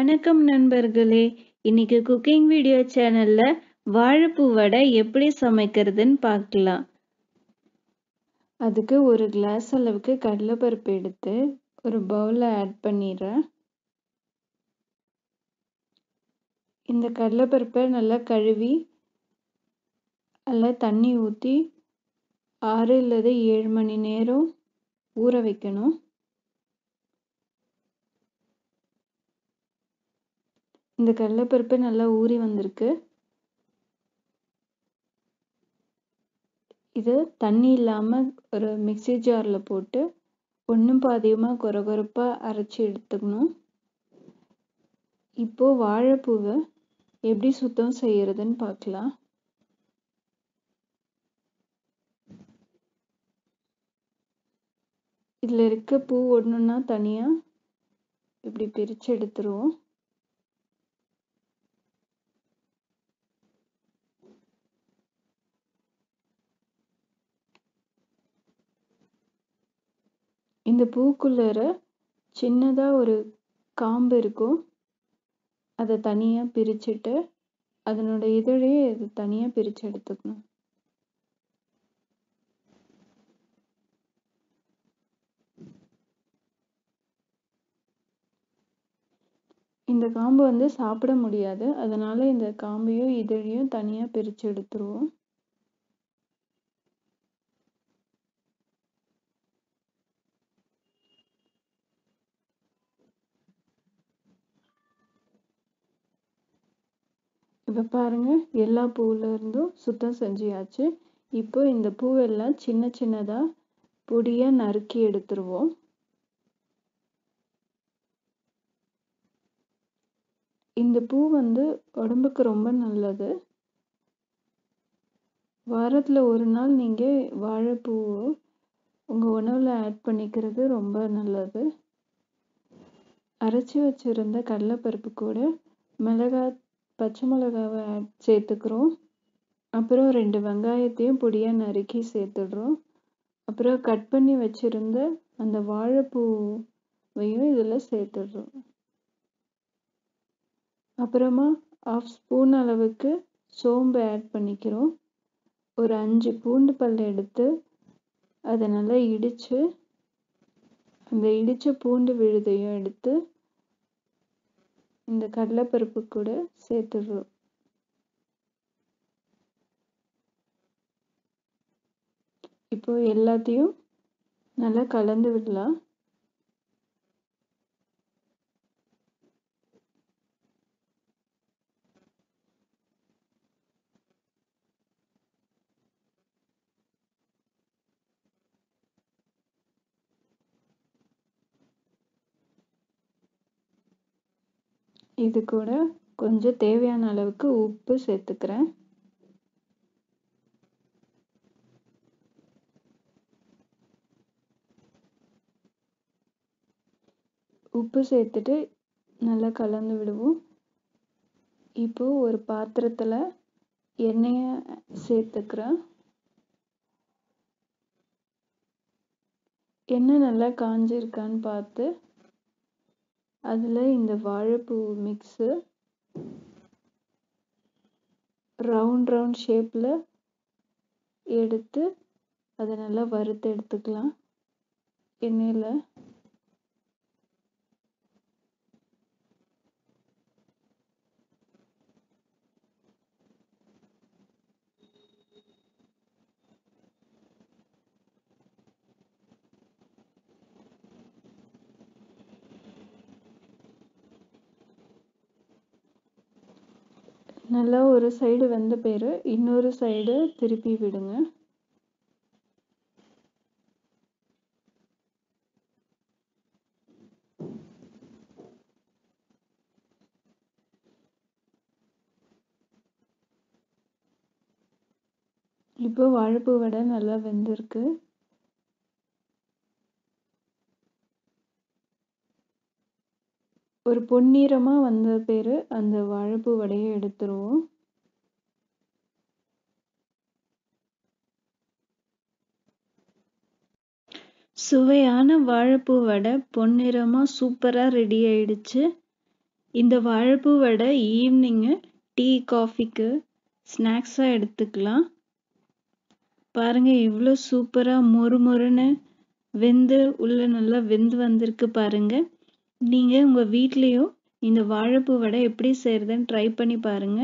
வணக்கம் நண்பர்களே இன்னைக்கு குக்கிங் வீடியோ சேனல்ல வாழைப்பூ வடை எப்படி சமைக்கிறதுன்னு பார்க்கலாம் அதுக்கு ஒரு கிளாஸ் அளவுக்கு கடலைப்பருப்பு எடுத்து ஒரு பவுலில் ஆட் பண்ணிடுறேன் இந்த கடலைப்பருப்பை நல்லா கழுவி அதில் தண்ணி ஊற்றி ஆறு இல்லது ஏழு மணி நேரம் ஊற வைக்கணும் இந்த கடலைப்பருப்பு நல்லா ஊறி வந்திருக்கு இது தண்ணி இல்லாமல் ஒரு மிக்சி ஜாரில் போட்டு ஒன்றும் பாதியமாக கொர கொரப்பாக அரைச்சி எடுத்துக்கணும் இப்போது வாழைப்பூவை எப்படி சுத்தம் செய்யறதுன்னு பார்க்கலாம் இதில் இருக்க பூ ஒன்றுன்னா தனியாக இப்படி பிரித்து எடுத்துருவோம் இந்த பூக்குள்ளார சின்னதாக ஒரு காம்பு இருக்கும் அதை தனியாக பிரிச்சுட்டு அதனோட இதழையே இது தனியாக பிரித்து எடுத்துக்கணும் இந்த காம்பு வந்து சாப்பிட முடியாது அதனால இந்த காம்பையும் இதழையும் தனியாக பிரித்து எடுத்துருவோம் இப்போ பாருங்க எல்லா பூவில் இருந்தும் சுத்தம் செஞ்சியாச்சு இப்போ இந்த பூவெல்லாம் சின்ன சின்னதாக பொடியாக நறுக்கி எடுத்துருவோம் இந்த பூ வந்து உடம்புக்கு ரொம்ப நல்லது வாரத்தில் ஒரு நாள் நீங்கள் வாழைப்பூ உங்கள் உணவில் ஆட் பண்ணிக்கிறது ரொம்ப நல்லது அரைச்சி வச்சுருந்த கடலைப்பருப்பு கூட மிளகாய் பச்சை மிளகாவை ஆட் சேர்த்துக்கிறோம் அப்புறம் ரெண்டு வெங்காயத்தையும் பொடியாக நறுக்கி சேர்த்துடுறோம் அப்புறம் கட் பண்ணி வச்சுருந்த அந்த வாழைப்பூவையும் இதில் சேர்த்துடுறோம் அப்புறமா ஆஃப் ஸ்பூன் அளவுக்கு சோம்பு ஆட் பண்ணிக்கிறோம் ஒரு அஞ்சு பூண்டு பல் எடுத்து அதை நல்லா இடித்து அந்த இடித்த பூண்டு விழுதையும் எடுத்து இந்த கடலைப்பருப்பு கூட சேர்த்துடுறோம் இப்போ எல்லாத்தையும் நல்லா கலந்து விடலாம் இது கூட கொஞ்சம் தேவையான அளவுக்கு உப்பு சேர்த்துக்கிறேன் உப்பு சேர்த்துட்டு நல்லா கலந்து விடுவோம் இப்போ ஒரு பாத்திரத்தில் எண்ணெயை சேர்த்துக்கிறேன் எண்ணெய் நல்லா காஞ்சிருக்கான்னு பார்த்து அதில் இந்த வாழைப்பூ மிக்ஸு ரவுண்ட் ரவுண்ட் ஷேப்பில் எடுத்து அதை நல்லா வறுத்து எடுத்துக்கலாம் எண்ணெயில் நல்லா ஒரு சைடு வெந்த பேர் இன்னொரு சைடு திருப்பி விடுங்க இப்போ வாழைப்பூ வடை நல்லா வெந்திருக்கு ஒரு பொன்னிறமாக வந்த பேர் அந்த வாழைப்பூ வடையை எடுத்துருவோம் சுவையான வாழைப்பூ வடை பொன்னிறமாக சூப்பராக ரெடி ஆயிடுச்சு இந்த வாழைப்பூ வடை ஈவினிங்கு டீ காஃபிக்கு ஸ்நாக்ஸாக எடுத்துக்கலாம் பாருங்க எவ்வளோ சூப்பராக மொறு மொறுன்னு வெந்து உள்ள நல்லா வெந்து வந்திருக்கு பாருங்க நீங்கள் உங்கள் வீட்லேயும் இந்த வாழைப்பூ வடை எப்படி செய்கிறதுன்னு ட்ரை பண்ணி பாருங்க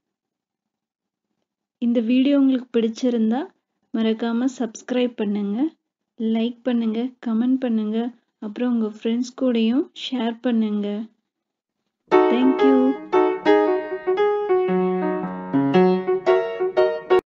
இந்த வீடியோ உங்களுக்கு பிடிச்சிருந்தா மறக்காமல் சப்ஸ்கிரைப் பண்ணுங்கள் லைக் பண்ணுங்கள் கமெண்ட் பண்ணுங்கள் அப்புறம் உங்கள் ஃப்ரெண்ட்ஸ் கூடயும் ஷேர் பண்ணுங்கள் தேங்க்யூ